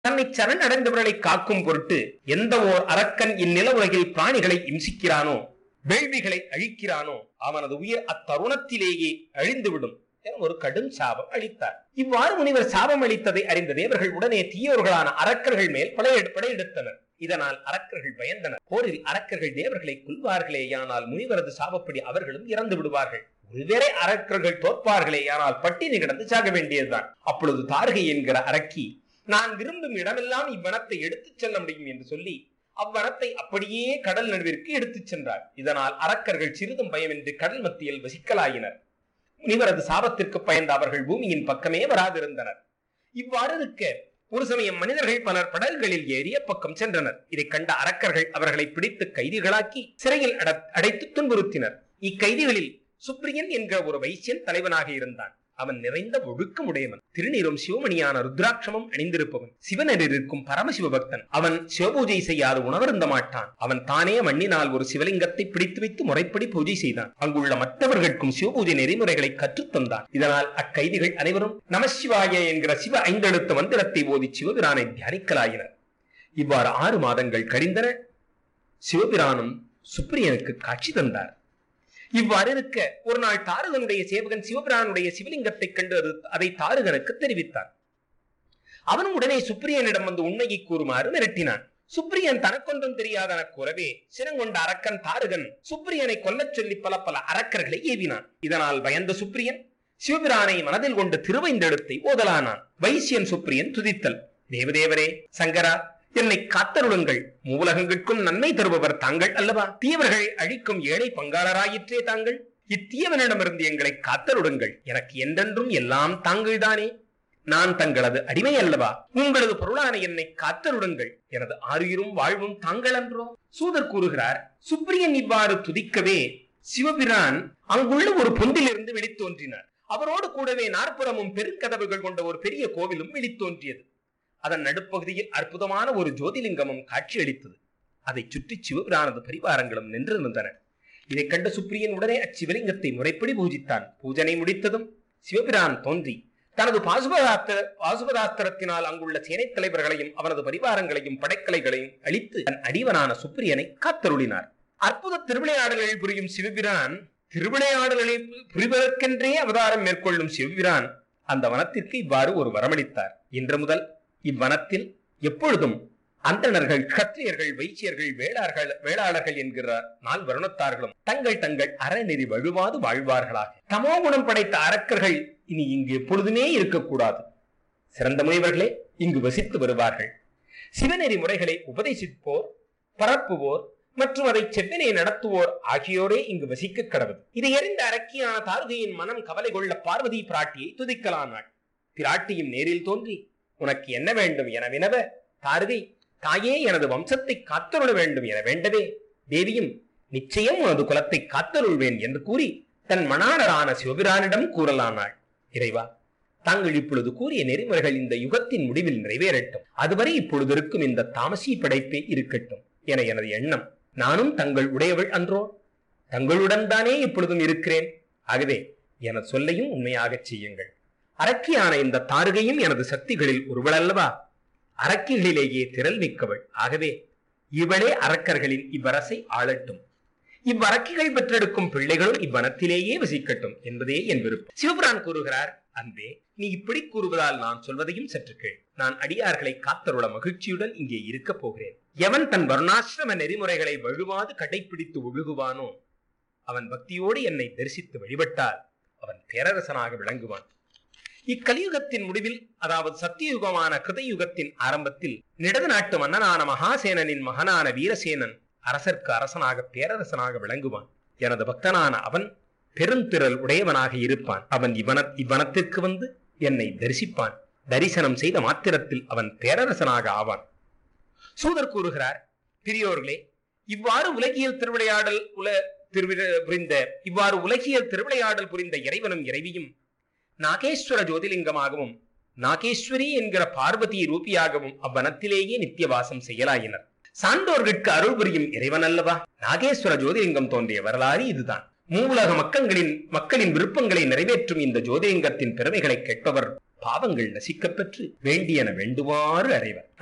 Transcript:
தன்னை சரணடைந்தவர்களை காக்கும் பொருட்டு எந்த ஓர் அரக்கன் இந்நில உலகில் பிராணிகளை இம்சிக்கிறானோ வேள்விகளை அழிக்கிறானோ அவனது உயிர் அத்தருணத்திலேயே அழிந்துவிடும் என ஒரு கடும் சாபம் அளித்தார் இவ்வாறு முனிவர் சாபம் அளித்ததை அறிந்த தேவர்கள் உடனே தீயோர்களான அரக்கர்கள் மேல் படையெடு படையெடுத்தனர் இதனால் அரக்கர்கள் பயந்தனர் போரில் அரக்கர்கள் தேவர்களை கொல்வார்களேயானால் முனிவரது சாபப்படி அவர்களும் இறந்து விடுவார்கள் ஒருவேளை அரக்கர்கள் தோற்பார்களேயானால் பட்டினி கிடந்து சாக வேண்டியதுதான் அப்பொழுது தார்கை என்கிற அரக்கி நான் விரும்பும் இடமெல்லாம் இவ்வனத்தை எடுத்துச் செல்ல முடியும் என்று சொல்லி அவ்வனத்தை அப்படியே கடல் நடுவிற்கு எடுத்துச் சென்றார் இதனால் அரக்கர்கள் சிறிதும் பயமின்றி கடல் மத்தியில் வசிக்கலாயினர் முனிவரது சாபத்திற்கு பயந்த அவர்கள் பூமியின் பக்கமே வராதிருந்தனர் இவ்வாறு இருக்க ஒரு சமயம் மனிதர்கள் பலர் படகுகளில் ஏறி அப்பக்கம் சென்றனர் இதைக் கண்ட அரக்கர்கள் அவர்களை பிடித்து கைதிகளாக்கி சிறையில் அட- அடைத்து துன்புறுத்தினர் இக்கைதிகளில் சுப்ரியன் என்கிற ஒரு வைசியன் தலைவனாக இருந்தான் அவன் நிறைந்த ஒழுக்கம் உடையவன் திருநீரும் சிவமணியான ருத்ராட்சமும் அணிந்திருப்பவன் சிவனரில் இருக்கும் பரமசிவ பக்தன் அவன் சிவபூஜை செய்யாது உணவருந்த மாட்டான் அவன் தானே மண்ணினால் ஒரு சிவலிங்கத்தை பிடித்து வைத்து முறைப்படி பூஜை செய்தான் அங்குள்ள மற்றவர்களுக்கும் சிவபூஜை நெறிமுறைகளை கற்றுத் தந்தான் இதனால் அக்கைதிகள் அனைவரும் நமசிவாய என்கிற சிவ ஐந்தெழுத்து மந்திரத்தை ஓதி சிவபிரானை தியானிக்கலாயினர் இவ்வாறு ஆறு மாதங்கள் கழிந்தன சிவபிரானும் சுப்ரியனுக்கு காட்சி தந்தார் இவ்வாறு இருக்க ஒரு நாள் தாரகனுடைய சேவகன் சிவபிரானுடைய சிவலிங்கத்தை கண்டு அது அதை தாரகனுக்கு தெரிவித்தான் அவனும் உடனே சுப்ரியனிடம் வந்து உண்மையை கூறுமாறு மிரட்டினான் சுப்ரியன் தனக்கொன்றும் தெரியாதன கூறவே சினங்கொண்ட அரக்கன் தாரகன் சுப்ரியனை கொல்லச் சொல்லி பல பல அரக்கர்களை ஏவினான் இதனால் பயந்த சுப்ரியன் சிவபிரானை மனதில் கொண்டு திருவைந்தெழுத்தை ஓதலானான் வைசியன் சுப்ரியன் துதித்தல் தேவதேவரே சங்கரா என்னை காத்தருளுங்கள் மூலகங்களுக்கும் நன்மை தருபவர் தாங்கள் அல்லவா தீயவர்கள் அழிக்கும் ஏழை பங்காளராயிற்றே தாங்கள் இத்தீயவனிடமிருந்து எங்களை காத்தருளுங்கள் எனக்கு என்றென்றும் எல்லாம் தாங்கள்தானே நான் தங்களது அடிமை அல்லவா உங்களது பொருளான என்னை காத்தருளுங்கள் எனது ஆறுயிரும் வாழ்வும் தாங்கள் அன்றோ சூதர் கூறுகிறார் சுப்ரியன் இவ்வாறு துதிக்கவே சிவபிரான் அங்குள்ள ஒரு பொந்திலிருந்து வெளித்தோன்றினார் அவரோடு கூடவே நாற்புறமும் பெருங்கதவுகள் கொண்ட ஒரு பெரிய கோவிலும் வெளித்தோன்றியது அதன் நடுப்பகுதியில் அற்புதமான ஒரு ஜோதிலிங்கமும் காட்சியளித்தது அதைச் சுற்றி சிவபிரானது பரிவாரங்களும் நின்றிருந்தன இதைக் கண்ட சுப்ரியன் உடனே அச்சிவலிங்கத்தை முறைப்படி பூஜித்தான் பூஜனை முடித்ததும் சிவபிரான் தோன்றி தனது பாசுபதாஸ்திர பாசுபதாஸ்திரத்தினால் அங்குள்ள சேனைத் தலைவர்களையும் அவனது பரிவாரங்களையும் படைக்கலைகளையும் அழித்து தன் அடிவனான சுப்ரியனை காத்தருளினார் அற்புத திருவிளையாடல்கள் புரியும் சிவபிரான் திருவிளையாடல்களை புரிவதற்கென்றே அவதாரம் மேற்கொள்ளும் சிவபிரான் அந்த வனத்திற்கு இவ்வாறு ஒரு வரமளித்தார் இன்று முதல் இவ்வனத்தில் எப்பொழுதும் அந்தணர்கள் கத்திரியர்கள் வைச்சியர்கள் வேளார்கள் வேளாளர்கள் என்கிற நால் வருணத்தார்களும் தங்கள் தங்கள் அறநெறி வழுவாது வாழ்வார்களாக தமோ குணம் படைத்த அரக்கர்கள் இனி இங்கு எப்பொழுதுமே இருக்கக்கூடாது சிறந்த முனிவர்களே இங்கு வசித்து வருவார்கள் சிவநெறி முறைகளை உபதேசிப்போர் பரப்புவோர் மற்றும் அதை செவ்வனே நடத்துவோர் ஆகியோரே இங்கு வசிக்க கடவுள் இதை அறிந்த அரக்கியான தாருகையின் மனம் கவலை கொள்ள பார்வதி பிராட்டியை துதிக்கலானாள் பிராட்டியும் நேரில் தோன்றி உனக்கு என்ன வேண்டும் என வினவ தாருகை தாயே எனது வம்சத்தை காத்தருள வேண்டும் என வேண்டவே தேவியும் நிச்சயம் உனது குலத்தை காத்தருள்வேன் என்று கூறி தன் மணாளரான சிவபிரானிடம் கூறலானாள் இறைவா தாங்கள் இப்பொழுது கூறிய நெறிமுறைகள் இந்த யுகத்தின் முடிவில் நிறைவேறட்டும் அதுவரை இப்பொழுது இருக்கும் இந்த தாமசி படைப்பே இருக்கட்டும் என எனது எண்ணம் நானும் தங்கள் உடையவள் அன்றோ தங்களுடன் தானே இப்பொழுதும் இருக்கிறேன் ஆகவே எனது சொல்லையும் உண்மையாகச் செய்யுங்கள் அரக்கியான இந்த தாருகையும் எனது சக்திகளில் ஒருவள் அல்லவா அரக்கிகளிலேயே திரள் மிக்கவள் ஆகவே இவளே அரக்கர்களின் இவ்வரசை ஆளட்டும் இவ்வரக்கிகள் பெற்றெடுக்கும் பிள்ளைகளும் இவ்வனத்திலேயே வசிக்கட்டும் என்பதே என் விருப்பம் சிவபிரான் கூறுகிறார் அன்பே நீ இப்படி கூறுவதால் நான் சொல்வதையும் சற்று கேள் நான் அடியார்களை காத்தருள மகிழ்ச்சியுடன் இங்கே இருக்கப் போகிறேன் எவன் தன் வர்ணாசிரம நெறிமுறைகளை வழுவாது கடைப்பிடித்து ஒழுகுவானோ அவன் பக்தியோடு என்னை தரிசித்து வழிபட்டால் அவன் பேரரசனாக விளங்குவான் இக்கலியுகத்தின் முடிவில் அதாவது சத்தியுகமான கிருதயுகத்தின் ஆரம்பத்தில் நிடது நாட்டு மன்னனான மகாசேனனின் மகனான வீரசேனன் அரசர்க்கு அரசனாக பேரரசனாக விளங்குவான் எனது பக்தனான அவன் பெருந்திரள் உடையவனாக இருப்பான் அவன் இவன இவ்வனத்திற்கு வந்து என்னை தரிசிப்பான் தரிசனம் செய்த மாத்திரத்தில் அவன் பேரரசனாக ஆவான் சூதர் கூறுகிறார் பெரியோர்களே இவ்வாறு உலகியல் திருவிளையாடல் உல திருவிழ புரிந்த இவ்வாறு உலகியல் திருவிளையாடல் புரிந்த இறைவனும் இறைவியும் நாகேஸ்வர ஜோதிலிங்கமாகவும் நாகேஸ்வரி என்கிற பார்வதி ரூபியாகவும் அவ்வனத்திலேயே நித்திய வாசம் செய்யலாயினர் சான்றோர்களுக்கு அருள் புரியும் இறைவன் அல்லவா நாகேஸ்வர ஜோதிலிங்கம் தோன்றிய வரலாறு இதுதான் மூவுலக மக்களின் மக்களின் விருப்பங்களை நிறைவேற்றும் இந்த ஜோதிலிங்கத்தின் பெருமைகளை கேட்பவர் பாவங்கள் நசிக்கப் பெற்று வேண்டியன வேண்டுமாறு அறைவர்